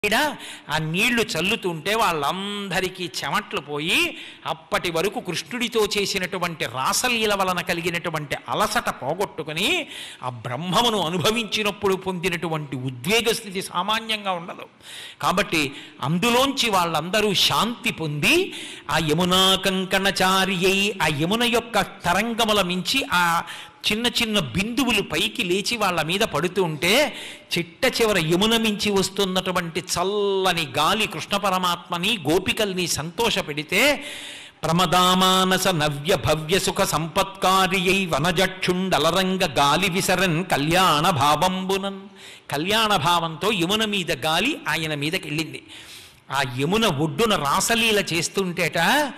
ఈడ ఆ నీళ్లు చల్లుతుంటే వాళ్ళందరికీ చెమట్లు పోయి అప్పటి వరకు కృష్ణుడితో చేసినటువంటి రాసలీల వలన కలిగినటువంటి అలసట పోగొట్టుకుని ఆ బ్రహ్మమును అనుభవించినప్పుడు పొందినటువంటి ఉద్వేగ స్థితి సామాన్యంగా ఉండదు కాబట్టి అందులోంచి వాళ్ళందరూ శాంతి పొంది ఆ యమునా కంకణచారి అయి ఆ యమున యొక్క తరంగముల మించి ఆ చిన్న చిన్న బిందువులు పైకి లేచి వాళ్ళ మీద పడుతూ ఉంటే చిట్ట చివర యమున మించి వస్తున్నటువంటి చల్లని గాలి కృష్ణ పరమాత్మని గోపికల్ని సంతోష పెడితే ప్రమదామానస నవ్య భవ్య సుఖ సంపత్కారియై వనజక్షుండలరంగ గాలి విసరన్ కళ్యాణ భావంబునన్ కళ్యాణ భావంతో యమున మీద గాలి ఆయన మీదకి వెళ్ళింది ఆ యమున ఒడ్డున రాసలీల చేస్తుంటేట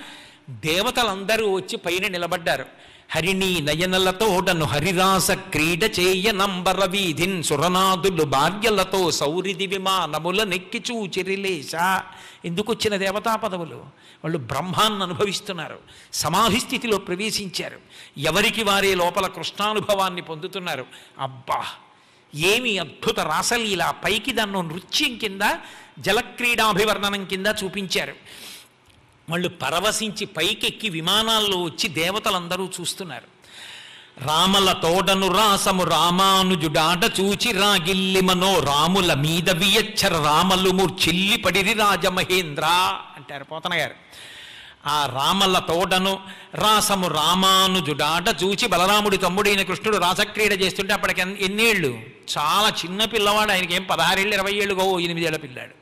దేవతలందరూ వచ్చి పైన నిలబడ్డారు హరిణి నయనలతోడను హరిరాస క్రీడ చేయ నంబర వీధిన్ సురనాదులు భార్యలతో సౌరిది విమానముల నెక్కి చూచిరిలేశ ఎందుకు వచ్చిన దేవతా పదవులు వాళ్ళు బ్రహ్మాన్ని అనుభవిస్తున్నారు సమాధి స్థితిలో ప్రవేశించారు ఎవరికి వారే లోపల కృష్ణానుభవాన్ని పొందుతున్నారు అబ్బా ఏమి అద్భుత రాసలీల పైకి దాన్ని నృత్యం కింద జలక్రీడాభివర్ణనం కింద చూపించారు వాళ్ళు పరవశించి పైకెక్కి విమానాల్లో వచ్చి దేవతలందరూ చూస్తున్నారు రామల తోడను రాసము రామానుజుడాట చూచి రాగిల్లి మనో రాముల మీద వియచ్చర రామలు మూర్చిల్లి పడిరి రాజమహేంద్ర అంటారు పోతన గారు ఆ రామల తోడను రాసము రామానుజుడాట చూచి బలరాముడి తమ్ముడైన కృష్ణుడు రాసక్రీడ చేస్తుంటే అప్పటికి ఎన్- ఎన్నేళ్ళు చాలా చిన్న పిల్లవాడు ఆయనకి ఏం పదహారేళ్ళు ఇరవై ఏళ్ళు గో ఎనిమిదేళ్ల పిల్లాడు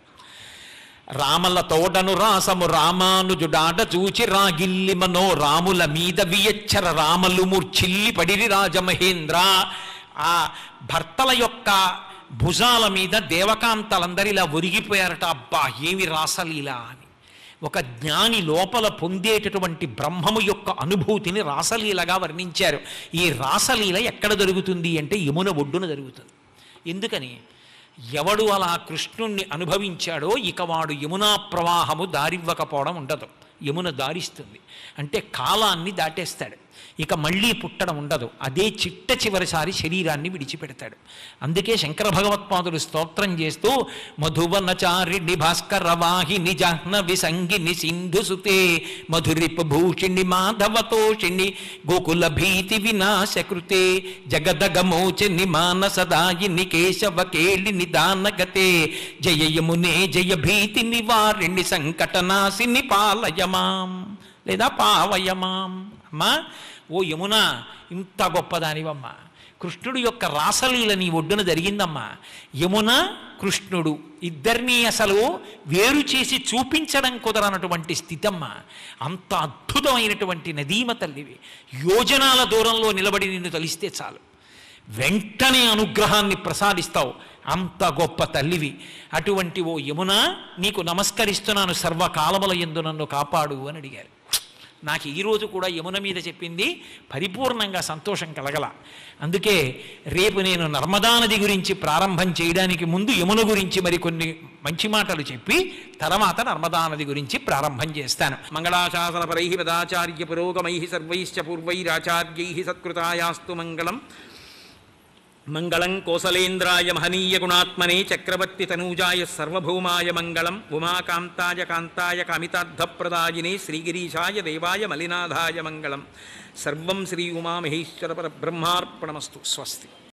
రామల తోడను రాసము రామానుజుడాట చూచి రాగిల్లి మనో రాముల మీద వియచ్చర రామలు మూర్చిల్లి పడిరి రాజమహేంద్ర ఆ భర్తల యొక్క భుజాల మీద దేవకాంతలందరూ ఇలా ఒరిగిపోయారట అబ్బా ఏమి రాసలీల అని ఒక జ్ఞాని లోపల పొందేటటువంటి బ్రహ్మము యొక్క అనుభూతిని రాసలీలగా వర్ణించారు ఈ రాసలీల ఎక్కడ జరుగుతుంది అంటే యమున ఒడ్డున జరుగుతుంది ఎందుకని ఎవడు అలా కృష్ణుణ్ణి అనుభవించాడో ఇక వాడు యమునా ప్రవాహము దారివ్వకపోవడం ఉండదు యమున దారిస్తుంది అంటే కాలాన్ని దాటేస్తాడు ఇక మళ్ళీ పుట్టడం ఉండదు అదే చిట్ట చివరిసారి శరీరాన్ని విడిచిపెడతాడు అందుకే శంకర భగవత్పాదులు స్తోత్రం చేస్తూ మధువనచారిణి భాస్కర వాహిని జాహ్నవి సంగిని సింధు సుతే మధురిప భూషిణి మాధవతోషిణి గోకుల భీతి వినాశకృతే జగదగమోచని మానసదాయిని కేశవ కేళి నిదానగతే జయ యమునే జయ భీతి నివారిణి సంకటనాశిని పాలయమాం లేదా పావయమాం అమ్మా ఓ యమున ఇంత గొప్పదానివమ్మా కృష్ణుడు యొక్క రాసలీల నీ ఒడ్డున జరిగిందమ్మా యమున కృష్ణుడు ఇద్దరినీ అసలు వేరు చేసి చూపించడం కుదరనటువంటి స్థితమ్మ అంత అద్భుతమైనటువంటి నదీమ తల్లివి యోజనాల దూరంలో నిలబడి నిన్ను తలిస్తే చాలు వెంటనే అనుగ్రహాన్ని ప్రసాదిస్తావు అంత గొప్ప తల్లివి అటువంటి ఓ యమున నీకు నమస్కరిస్తున్నాను సర్వకాలముల ఎందు నన్ను కాపాడు అని అడిగారు నాకు ఈరోజు కూడా యమున మీద చెప్పింది పరిపూర్ణంగా సంతోషం కలగల అందుకే రేపు నేను నర్మదా నది గురించి ప్రారంభం చేయడానికి ముందు యమున గురించి మరికొన్ని మంచి మాటలు చెప్పి తర్వాత నర్మదా నది గురించి ప్రారంభం చేస్తాను మంగళాశాసన పరై పదాచార్య పురోగమై సర్వైశ్చ పూర్వైరాచార్యై సత్కృతాయాస్తు మంగళం మంగళం కోసలేంద్రాయ మహనీయ గుణాత్మనే చక్రవర్తి తనూజాయ సర్వభౌమాయ మంగళం ఉమాకాంతాయ కాంతాయ కామితార్థప్రదాయినే శ్రీగిరీశాయ దేవాయ మలినాథాయ మంగళం సర్వం శ్రీ ఉమామహేశ్వర పరబ్రహ్మార్పణమస్తు స్వస్తి